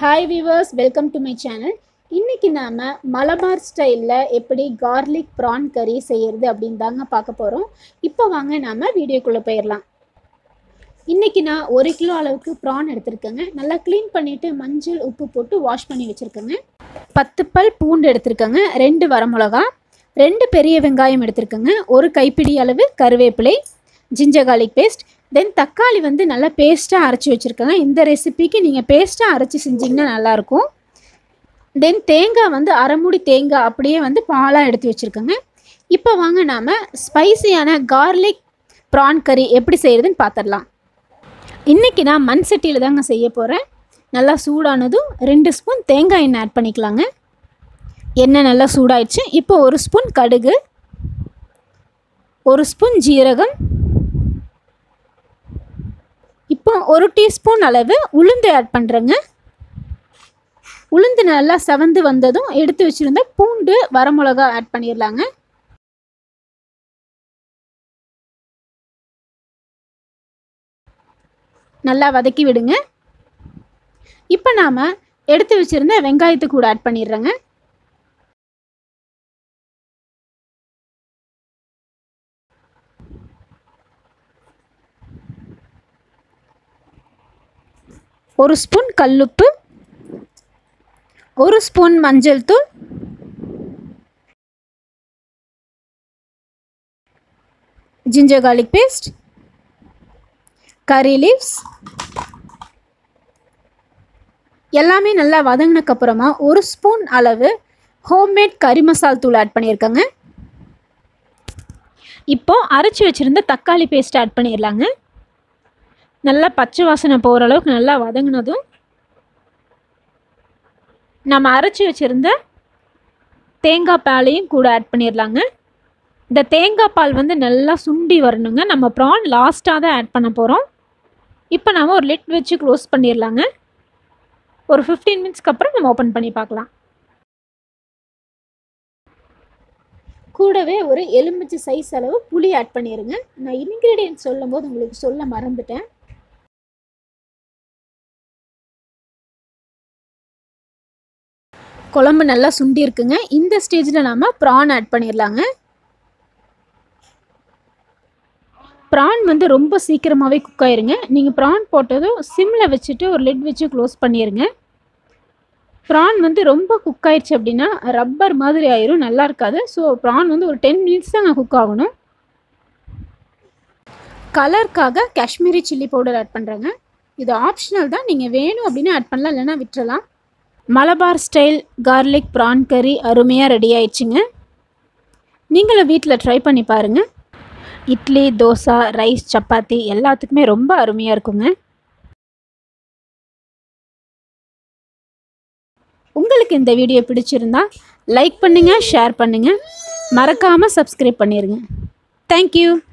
hi viewers welcome to my channel இன்றைக்கி நாம் மலபார் ஸ்டைலில் எப்படி கார்லிக் ப்ரான் கறி செய்கிறது அப்படின்னு தாங்க பார்க்க போகிறோம் இப்போ வாங்க நாம் வீடியோக்குள்ளே போயிடலாம் இன்றைக்கி நான் ஒரு கிலோ அளவுக்கு ப்ரான் எடுத்திருக்கேங்க நல்லா க்ளீன் பண்ணிவிட்டு மஞ்சள் உப்பு போட்டு வாஷ் பண்ணி வச்சுருக்கேங்க பத்து பல் பூண்டு எடுத்திருக்கேங்க ரெண்டு வரமிளகா ரெண்டு பெரிய வெங்காயம் எடுத்திருக்கேங்க ஒரு கைப்பிடி அளவு கருவேப்பிலை ஜிஞ்சர் garlic பேஸ்ட் தென் தக்காளி வந்து நல்லா பேஸ்ட்டாக அரைச்சி வச்சுருக்கேங்க இந்த ரெசிபிக்கு நீங்கள் பேஸ்ட்டாக அரைச்சி செஞ்சிங்கன்னா நல்லாயிருக்கும் தென் தேங்காய் வந்து அரை மூடி தேங்காய் அப்படியே வந்து பாலாக எடுத்து வச்சுருக்கேங்க இப்போ வாங்க நாம் ஸ்பைசியான கார்லிக் ப்ரான் கறி எப்படி செய்கிறதுன்னு பார்த்துடலாம் இன்றைக்கி நான் மண் சட்டியில் தாங்க செய்ய போகிறேன் நல்லா சூடானதும் ரெண்டு ஸ்பூன் தேங்காய் எண்ணெய் ஆட் பண்ணிக்கலாங்க எண்ணெய் நல்லா சூடாயிடுச்சு இப்போ ஒரு ஸ்பூன் கடுகு ஒரு ஸ்பூன் ஜீரகம் இப்போ ஒரு டீஸ்பூன் அளவு உளுந்து ஆட் பண்ணுறேங்க உளுந்து நல்லா செவந்து வந்ததும் எடுத்து வச்சுருந்த பூண்டு வரமிளகா ஆட் பண்ணிடலாங்க நல்லா வதக்கி விடுங்க இப்போ நாம் எடுத்து வச்சுருந்த வெங்காயத்தை கூட ஆட் பண்ணிடுறேங்க ஒரு ஸ்பூன் கல்லுப்பு ஒரு ஸ்பூன் மஞ்சள் தூள் ginger garlic paste curry leaves எல்லாமே நல்லா வதங்கினக்கப்புறமா ஒரு ஸ்பூன் அளவு ஹோம்மேட் கறி மசால் தூள் ஆட் பண்ணியிருக்கேங்க இப்போது அரைச்சி வச்சுருந்த தக்காளி பேஸ்ட் ஆட் பண்ணிடலாங்க நல்லா பச்சை வாசனை போகிற அளவுக்கு நல்லா வதங்கினதும் நம்ம அரைச்சி வச்சுருந்த தேங்காய் பாலையும் கூட ஆட் பண்ணிடலாங்க இந்த தேங்காய் பால் வந்து நல்லா சுண்டி வரணுங்க நம்ம ப்ரான் லாஸ்ட்டாக தான் ஆட் பண்ண போகிறோம் இப்போ நம்ம ஒரு லிட் வச்சு க்ளோஸ் பண்ணிடலாங்க ஒரு ஃபிஃப்டீன் மினிட்ஸ்க்கு அப்புறம் நம்ம ஓப்பன் பண்ணி பார்க்கலாம் கூடவே ஒரு எலுமிச்சை சைஸ் அளவு புளி ஆட் பண்ணிடுங்க நான் இன்க்ரீடியன்ட் சொல்லும் போது உங்களுக்கு சொல்ல மறந்துட்டேன் குழம்பு நல்லா சுண்டி இருக்குங்க இந்த ஸ்டேஜில் நாம் ப்ரான் ஆட் பண்ணிடலாங்க ப்ரான் வந்து ரொம்ப சீக்கிரமாகவே குக் ஆயிருங்க நீங்கள் ப்ரான் போட்டதும் சிம்மில் வச்சுட்டு ஒரு லிட் வச்சு க்ளோஸ் பண்ணிடுங்க ப்ரான் வந்து ரொம்ப குக் ஆயிடுச்சு அப்படின்னா ரப்பர் மாதிரி ஆயிரும் நல்லா இருக்காது ஸோ ப்ரான் வந்து ஒரு டென் மினிட்ஸ் தாங்க குக் ஆகணும் கலருக்காக காஷ்மீரி சில்லி பவுடர் ஆட் பண்ணுறேங்க இது ஆப்ஷனல் தான் நீங்கள் வேணும் அப்படின்னு ஆட் பண்ணலாம் இல்லைன்னா விட்டுறலாம் மலபார் ஸ்டைல் கார்லிக் ப்ரான் கறி அருமையாக ரெடி ஆயிடுச்சுங்க நீங்களும் வீட்டில் ட்ரை பண்ணி பாருங்கள் இட்லி தோசை ரைஸ் சப்பாத்தி எல்லாத்துக்குமே ரொம்ப அருமையாக இருக்குங்க உங்களுக்கு இந்த வீடியோ பிடிச்சிருந்தா லைக் பண்ணுங்கள் ஷேர் பண்ணுங்கள் மறக்காமல் சப்ஸ்கிரைப் பண்ணிடுங்க தேங்க்யூ